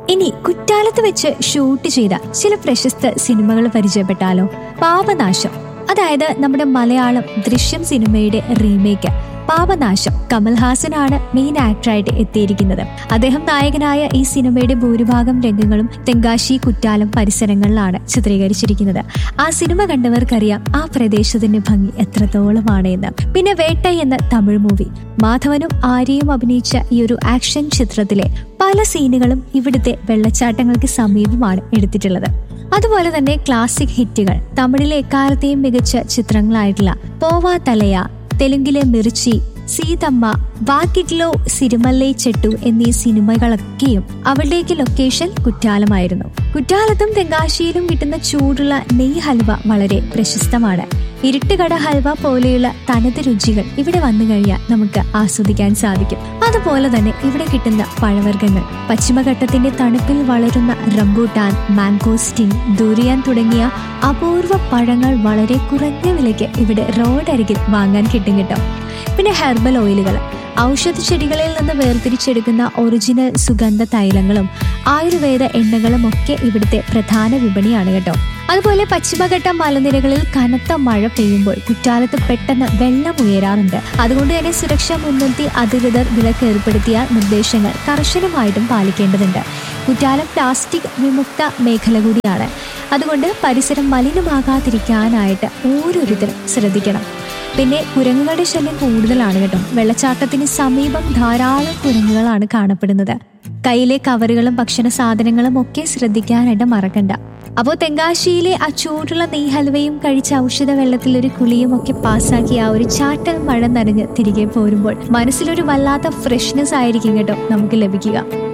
ഇനി കുറ്റാലത്ത് വെച്ച് ഷൂട്ട് ചെയ്ത ചില പ്രശസ്ത സിനിമകൾ പരിചയപ്പെട്ടാലോ പാപനാശം അതായത് നമ്മുടെ മലയാളം ദൃശ്യം സിനിമയുടെ റീമേക്ക് പാപനാശം കമൽഹാസനാണ് മെയിൻ ആക്ടറായിട്ട് എത്തിയിരിക്കുന്നത് അദ്ദേഹം നായകനായ ഈ സിനിമയുടെ ഭൂരിഭാഗം രംഗങ്ങളും തെങ്കാശി കുറ്റാലം പരിസരങ്ങളിലാണ് ചിത്രീകരിച്ചിരിക്കുന്നത് ആ സിനിമ കണ്ടവർക്കറിയാം ആ പ്രദേശത്തിന്റെ ഭംഗി എത്രത്തോളമാണ് എന്ന് പിന്നെ വേട്ട എന്ന തമിഴ് മൂവി മാധവനും ആര്യയും അഭിനയിച്ച ഈ ഒരു ആക്ഷൻ ചിത്രത്തിലെ പല സീനുകളും ഇവിടുത്തെ വെള്ളച്ചാട്ടങ്ങൾക്ക് സമീപമാണ് എടുത്തിട്ടുള്ളത് അതുപോലെ തന്നെ ക്ലാസിക് ഹിറ്റുകൾ തമിഴിലെ എക്കാലത്തെയും മികച്ച ചിത്രങ്ങളായിട്ടുള്ള പോവാ തലയ തെലുങ്കിലെ മിർച്ചി സീതമ്മ വാക്കിറ്റ്ലോ സിരിമല്ലൈ ചെട്ടു എന്നീ സിനിമകളൊക്കെയും അവരുടെയൊക്കെ ലൊക്കേഷൻ കുറ്റാലമായിരുന്നു കുറ്റാലത്തും തെങ്കാശിയിലും കിട്ടുന്ന ചൂടുള്ള നെയ് ഹൽവ വളരെ പ്രശസ്തമാണ് ഇരുട്ടുകട ഹൽവ പോലെയുള്ള തനത് രുചികൾ ഇവിടെ വന്നു കഴിഞ്ഞാൽ നമുക്ക് ആസ്വദിക്കാൻ സാധിക്കും അതുപോലെ തന്നെ ഇവിടെ കിട്ടുന്ന പഴവർഗ്ഗങ്ങൾ പശ്ചിമഘട്ടത്തിന്റെ തണുപ്പിൽ വളരുന്ന റംബൂട്ടാൻ മാംഗോസ്റ്റിൻ ദുരിയാൻ തുടങ്ങിയ അപൂർവ പഴങ്ങൾ വളരെ കുറഞ്ഞ വിലയ്ക്ക് ഇവിടെ റോഡരികിൽ വാങ്ങാൻ കിട്ടും കേട്ടോ പിന്നെ ഹെർബൽ ഓയിലുകൾ ഔഷധ ചെടികളിൽ നിന്ന് വേർതിരിച്ചെടുക്കുന്ന ഒറിജിനൽ സുഗന്ധ തൈലങ്ങളും ആയുർവേദ എണ്ണകളും ഒക്കെ ഇവിടുത്തെ പ്രധാന വിപണിയാണ് കേട്ടോ അതുപോലെ പശ്ചിമഘട്ട മലനിരകളിൽ കനത്ത മഴ പെയ്യുമ്പോൾ കുറ്റാലത്ത് പെട്ടെന്ന് വെള്ളം ഉയരാറുണ്ട് അതുകൊണ്ട് തന്നെ സുരക്ഷ മുൻനിർത്തി അധികൃതർ വിലക്ക് ഏർപ്പെടുത്തിയ നിർദ്ദേശങ്ങൾ കർശനമായിട്ടും പാലിക്കേണ്ടതുണ്ട് കുറ്റാലം പ്ലാസ്റ്റിക് വിമുക്ത മേഖല കൂടിയാണ് അതുകൊണ്ട് പരിസരം മലിനമാകാതിരിക്കാനായിട്ട് ഓരോരുത്തരും ശ്രദ്ധിക്കണം പിന്നെ കുരങ്ങുകളുടെ ശല്യം കൂടുതലാണ് കേട്ടോ വെള്ളച്ചാട്ടത്തിന് സമീപം ധാരാളം കുരങ്ങുകളാണ് കാണപ്പെടുന്നത് കയ്യിലെ കവറുകളും ഭക്ഷണ സാധനങ്ങളും ഒക്കെ ശ്രദ്ധിക്കാനായിട്ട് മറക്കണ്ട അപ്പോൾ തെങ്കാശിയിലെ ആ ചൂടുള്ള നെയ് ഹൽവയും കഴിച്ച ഔഷധ വെള്ളത്തിൽ ഒരു കുളിയും ഒക്കെ പാസ്സാക്കി ആ ഒരു ചാറ്റൽ മഴ നനഞ്ഞ് തിരികെ പോരുമ്പോൾ മനസ്സിലൊരു വല്ലാത്ത ഫ്രഷ്നെസ് ആയിരിക്കും കേട്ടോ നമുക്ക് ലഭിക്കുക